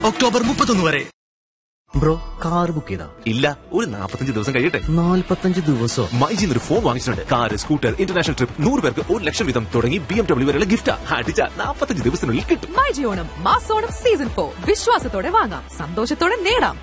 October മുപ്പത്തൊന്ന് വരെ bro car book ചെയ്താ ഇല്ല ഒരു നാൽപ്പത്തഞ്ച് ദിവസം കഴിയട്ടെ നാല്പത്തഞ്ച് ദിവസോ മൈജിൽ ഒരു ഫോൺ വാങ്ങിച്ചിട്ടുണ്ട് കാർ സ്കൂട്ടർ ഇന്റർനാഷണൽ ട്രിപ്പ് നൂറ് പേർക്ക് ഒരു ലക്ഷം വീതം തുടങ്ങി ബി എം ഡബ്ല്യൂ വരെയുള്ള ഗിഫ്റ്റ് അടിച്ച നാൽപ്പത്തഞ്ച് ദിവസത്തിനുള്ളിൽ കിട്ടും മൈജി ഓണം മാസോണം സീസൺ ഫോർ വിശ്വാസത്തോടെ വാങ്ങാം സന്തോഷത്തോടെ നേടാം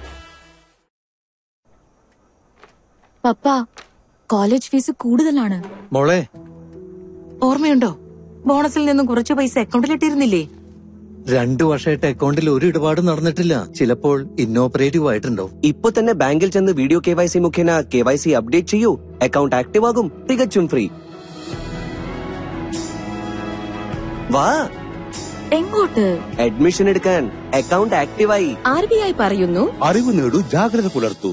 പപ്പ കോളേജ് ഫീസ് കൂടുതലാണ് മോളെ ഓർമ്മയുണ്ടോ ബോണസിൽ നിന്നും കുറച്ച് പൈസ അക്കൗണ്ടിലിട്ടിരുന്നില്ലേ രണ്ടു വർഷമായിട്ട് അക്കൗണ്ടിൽ ഒരു ഇടപാടും നടന്നിട്ടില്ല ചിലപ്പോൾ ഇന്നോപ്പറേറ്റീവ് ആയിട്ടുണ്ടോ ഇപ്പൊ തന്നെ ബാങ്കിൽ ചെന്ന് വീഡിയോ കെ വൈ സി മുഖേന കെ വൈ സി അപ്ഡേറ്റ് ചെയ്യൂ അക്കൗണ്ട് ആക്റ്റീവ് ആകും തികച്ചും ഫ്രീ വാ എങ്ങോട്ട് അഡ്മിഷൻ എടുക്കാൻ അക്കൗണ്ട് ആക്റ്റീവായി ആർ ബി ഐ പറയുന്നു അറിവ് നേടൂ ജാഗ്രത പുലർത്തൂ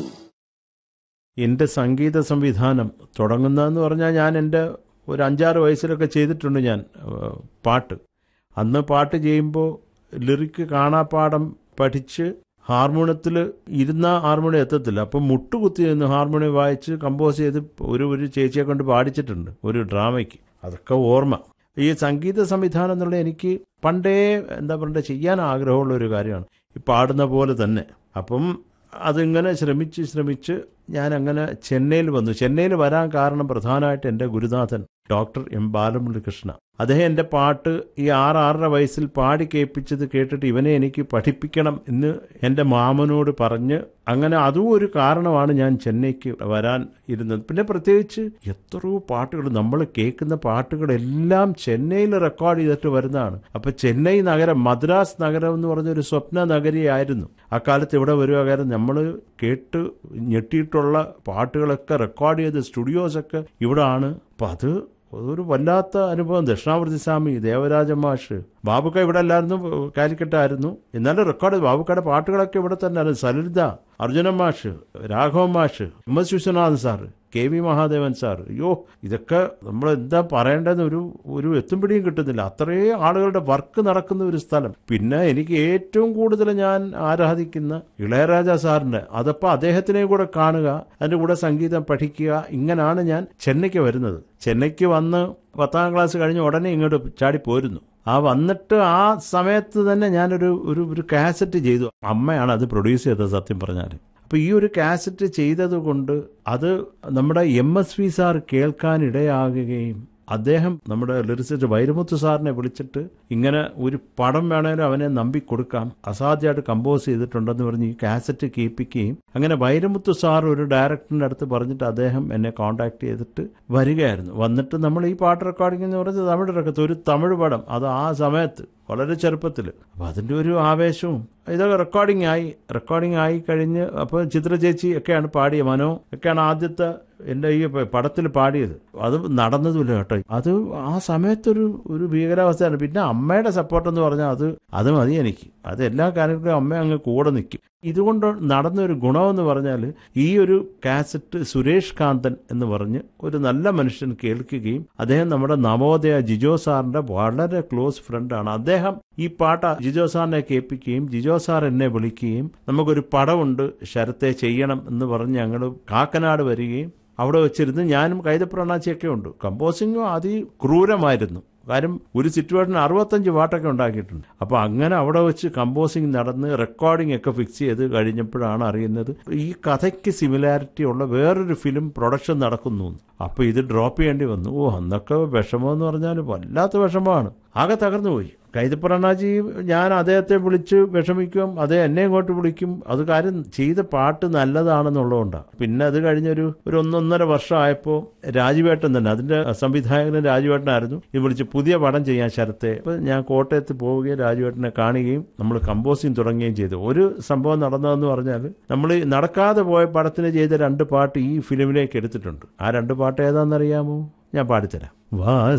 എൻ്റെ സംഗീത സംവിധാനം തുടങ്ങുന്നതെന്ന് പറഞ്ഞാൽ ഞാൻ എൻ്റെ ഒരു അഞ്ചാറ് വയസ്സിലൊക്കെ ചെയ്തിട്ടുണ്ട് ഞാൻ ഏഹ്, പാട്ട് അന്ന് പാട്ട് ചെയ്യുമ്പോൾ ലിറിക്ക് കാണാപ്പാടം പഠിച്ച് ഹാർമോണിയത്തിൽ ഇരുന്ന ഹാർമോണിയം എത്തത്തില്ല അപ്പം മുട്ടുകുത്തി നിന്ന് ഹാർമോണിയം വായിച്ച് കമ്പോസ് ചെയ്ത് ഒരു ഒരു ചേച്ചിയെ കൊണ്ട് പാടിച്ചിട്ടുണ്ട് ഒരു ഡ്രാമയ്ക്ക് അതൊക്കെ ഓർമ്മ ഈ സംഗീത സംവിധാനം എന്നുള്ള എനിക്ക് പണ്ടേ എന്താ പറയുക ചെയ്യാൻ ആഗ്രഹമുള്ള ഒരു കാര്യമാണ് ഈ പാടുന്ന പോലെ തന്നെ അപ്പം അതിങ്ങനെ ശ്രമിച്ച് ശ്രമിച്ച് ഞാൻ അങ്ങനെ ചെന്നൈയിൽ വന്നു ചെന്നൈയിൽ വരാൻ കാരണം പ്രധാനമായിട്ട് എൻ്റെ ഗുരുനാഥൻ ഡോക്ടർ എം ബാലമുരളികൃഷ്ണ അദ്ദേഹം എൻ്റെ പാട്ട് ഈ ആറ് ആറര വയസ്സിൽ പാടി കേൾപ്പിച്ചത് കേട്ടിട്ട് ഇവനെ എനിക്ക് പഠിപ്പിക്കണം എന്ന് എൻ്റെ മാമനോട് പറഞ്ഞ് അങ്ങനെ അതും ഒരു കാരണമാണ് ഞാൻ ചെന്നൈക്ക് വരാൻ ഇരുന്നത് പിന്നെ പ്രത്യേകിച്ച് എത്രയോ പാട്ടുകൾ നമ്മൾ കേൾക്കുന്ന പാട്ടുകളെല്ലാം ചെന്നൈയിൽ റെക്കോർഡ് ചെയ്തിട്ട് വരുന്നതാണ് അപ്പൊ ചെന്നൈ നഗരം മദ്രാസ് നഗരം എന്ന് പറഞ്ഞൊരു സ്വപ്ന നഗരിയായിരുന്നു അക്കാലത്ത് ഇവിടെ വരുക കാരണം നമ്മൾ കേട്ട് ഞെട്ടിയിട്ടുള്ള പാട്ടുകളൊക്കെ റെക്കോർഡ് ചെയ്ത് സ്റ്റുഡിയോസൊക്കെ ഇവിടെ ആണ് അപ്പം അത് അതൊരു വല്ലാത്ത അനുഭവം ദക്ഷിണാമൂർത്തി സ്വാമി ദേവരാജ മാഷ് ബാബുക്ക ഇവിടെ അല്ലായിരുന്നു കാലിക്കട്ടായിരുന്നു എന്നാലും റെക്കോർഡ് ബാബുക്കയുടെ പാട്ടുകളൊക്കെ ഇവിടെ തന്നെ ആയിരുന്നു സലിത അർജുന മാഷ് രാഘവ മാഷ് M S Viswanathan sir K V Mahadevan sir അയ്യോ ഇതൊക്കെ നമ്മൾ എന്താ പറയേണ്ടതെന്ന് ഒരു ഒരു എത്തുംപിടിയും കിട്ടുന്നില്ല അത്രേ ആളുകളുടെ വർക്ക് നടക്കുന്ന ഒരു സ്ഥലം പിന്നെ എനിക്ക് ഏറ്റവും കൂടുതൽ ഞാൻ ആരാധിക്കുന്ന ഇളയരാജ സാറിന്റെ അതപ്പോൾ അദ്ദേഹത്തിനെ കൂടെ കാണുക അതിന്റെ കൂടെ സംഗീതം പഠിക്കുക ഇങ്ങനെയാണ് ഞാൻ ചെന്നൈക്ക് വരുന്നത് ചെന്നൈക്ക് വന്ന് പത്താം ക്ലാസ് കഴിഞ്ഞ് ഉടനെ ഇങ്ങോട്ട് ചാടി പോരുന്നു ആ വന്നിട്ട് ആ സമയത്ത് തന്നെ ഞാനൊരു ഒരു ഒരു കാസറ്റ് ചെയ്തു അമ്മയാണ് അത് പ്രൊഡ്യൂസ് ചെയ്തത് സത്യം പറഞ്ഞാൽ അപ്പോൾ ഈ ഒരു കാസറ്റ് ചെയ്തത് കൊണ്ട് അത് നമ്മുടെ എം എസ് വി സാർ കേൾക്കാനിടയാകുകയും അദ്ദേഹം നമ്മുടെ ലിറിസിസ്റ്റ് വൈരമുത്ത് സാറിനെ വിളിച്ചിട്ട് ഇങ്ങനെ ഒരു പടം വേണേലും അവനെ നമ്പി കൊടുക്കാം അസാധ്യമായിട്ട് കമ്പോസ് ചെയ്തിട്ടുണ്ടെന്ന് പറഞ്ഞ് ഈ കാസറ്റ് കേൾപ്പിക്കുകയും അങ്ങനെ വൈരമുത്ത് സാർ ഒരു ഡയറക്ടറിൻ്റെ അടുത്ത് പറഞ്ഞിട്ട് അദ്ദേഹം എന്നെ കോൺടാക്ട് ചെയ്തിട്ട് വരികയായിരുന്നു വന്നിട്ട് നമ്മൾ ഈ പാട്ട് റെക്കോർഡിംഗ് എന്ന് പറയുന്നത് തമിഴ് ഒരു തമിഴ് പടം അത് ആ സമയത്ത് വളരെ ചെറുപ്പത്തിൽ അപ്പോൾ അതിൻ്റെ ഒരു ആവേശവും ഇതൊക്കെ റെക്കോർഡിംഗ് ആയി റെക്കോർഡിംഗ് ആയി കഴിഞ്ഞ് അപ്പോൾ ചിത്ര ചേച്ചി ഒക്കെയാണ് പാടിയ മനോ ഒക്കെയാണ് ആദ്യത്തെ എൻ്റെ ഈ പടത്തിൽ പാടിയത് അത് നടന്നതുമില്ല കേട്ടോ അത് ആ സമയത്തൊരു ഒരു ഭീകരാവസ്ഥയാണ് പിന്നെ അമ്മയുടെ സപ്പോർട്ട് എന്ന് പറഞ്ഞാൽ അത് അത് മതി എനിക്ക് അത് എല്ലാ കാര്യങ്ങളും അമ്മ അങ്ങ് കൂടെ നിൽക്കും ഇതുകൊണ്ട് നടന്ന ഒരു ഗുണമെന്ന് പറഞ്ഞാൽ ഈ ഒരു കാസറ്റ് സുരേഷ് കാന്തൻ എന്ന് പറഞ്ഞ് ഒരു നല്ല മനുഷ്യൻ കേൾക്കുകയും അദ്ദേഹം നമ്മുടെ നവോദയ ജിജോ സാറിന്റെ വളരെ ക്ലോസ് ഫ്രണ്ടാണ് അദ്ദേഹം ഈ പാട്ട് ജിജോ സാറിനെ കേൾപ്പിക്കുകയും ജിജോ സാർ എന്നെ വിളിക്കുകയും നമുക്കൊരു പടമുണ്ട് ശരത്തെ ചെയ്യണം എന്ന് പറഞ്ഞ് ഞങ്ങൾ കാക്കനാട് വരികയും അവിടെ വെച്ചിരുന്ന് ഞാനും കൈതപ്രണാച്ചിയൊക്കെ ഉണ്ട് കമ്പോസിങ്ങും അതിക്രൂരമായിരുന്നു കാര്യം ഒരു സിറ്റുവേഷൻ അറുപത്തഞ്ച് പാട്ടൊക്കെ ഉണ്ടാക്കിയിട്ടുണ്ട് അപ്പോൾ അങ്ങനെ അവിടെ വെച്ച് കമ്പോസിങ് നടന്ന് റെക്കോർഡിംഗ് ഒക്കെ ഫിക്സ് ചെയ്ത് കഴിഞ്ഞപ്പോഴാണ് അറിയുന്നത് ഈ കഥയ്ക്ക് സിമിലാരിറ്റി ഉള്ള വേറൊരു ഫിലിം പ്രൊഡക്ഷൻ നടക്കുന്നു അപ്പോൾ ഇത് ഡ്രോപ്പ് ചെയ്യേണ്ടി വന്നു ഓ അന്നൊക്കെ വിഷമമെന്ന് പറഞ്ഞാൽ വല്ലാത്ത വിഷമമാണ് ആകെ തകർന്നു പോയി കൈതപ്രണാജി ഞാൻ അദ്ദേഹത്തെ വിളിച്ച് വിഷമിക്കും അതേ എന്നെ ഇങ്ങോട്ട് വിളിക്കും അത് കാര്യം ചെയ്ത പാട്ട് നല്ലതാണെന്നുള്ളതുകൊണ്ടാണ് പിന്നെ അത് കഴിഞ്ഞൊരു ഒരു ഒന്നൊന്നര വർഷമായപ്പോൾ രാജുവേട്ടൻ തന്നെ അതിന്റെ സംവിധായകനും രാജുവേട്ടനായിരുന്നു ഇത് വിളിച്ച് പുതിയ പടം ചെയ്യാൻ ശരത്തെ അപ്പോൾ ഞാൻ കോട്ടയത്ത് പോവുകയും രാജുവേട്ടനെ കാണുകയും നമ്മൾ കമ്പോസിങ് തുടങ്ങുകയും ചെയ്തു ഒരു സംഭവം നടന്നതെന്ന് പറഞ്ഞാൽ നമ്മൾ നടക്കാതെ പോയ പടത്തിന് ചെയ്ത രണ്ട് പാട്ട് ഈ ഫിലിമിലേക്ക് എടുത്തിട്ടുണ്ട് ആ രണ്ട് പാട്ട് ഏതാണെന്നറിയാമോ ഞാൻ പാടിത്തരാം വാ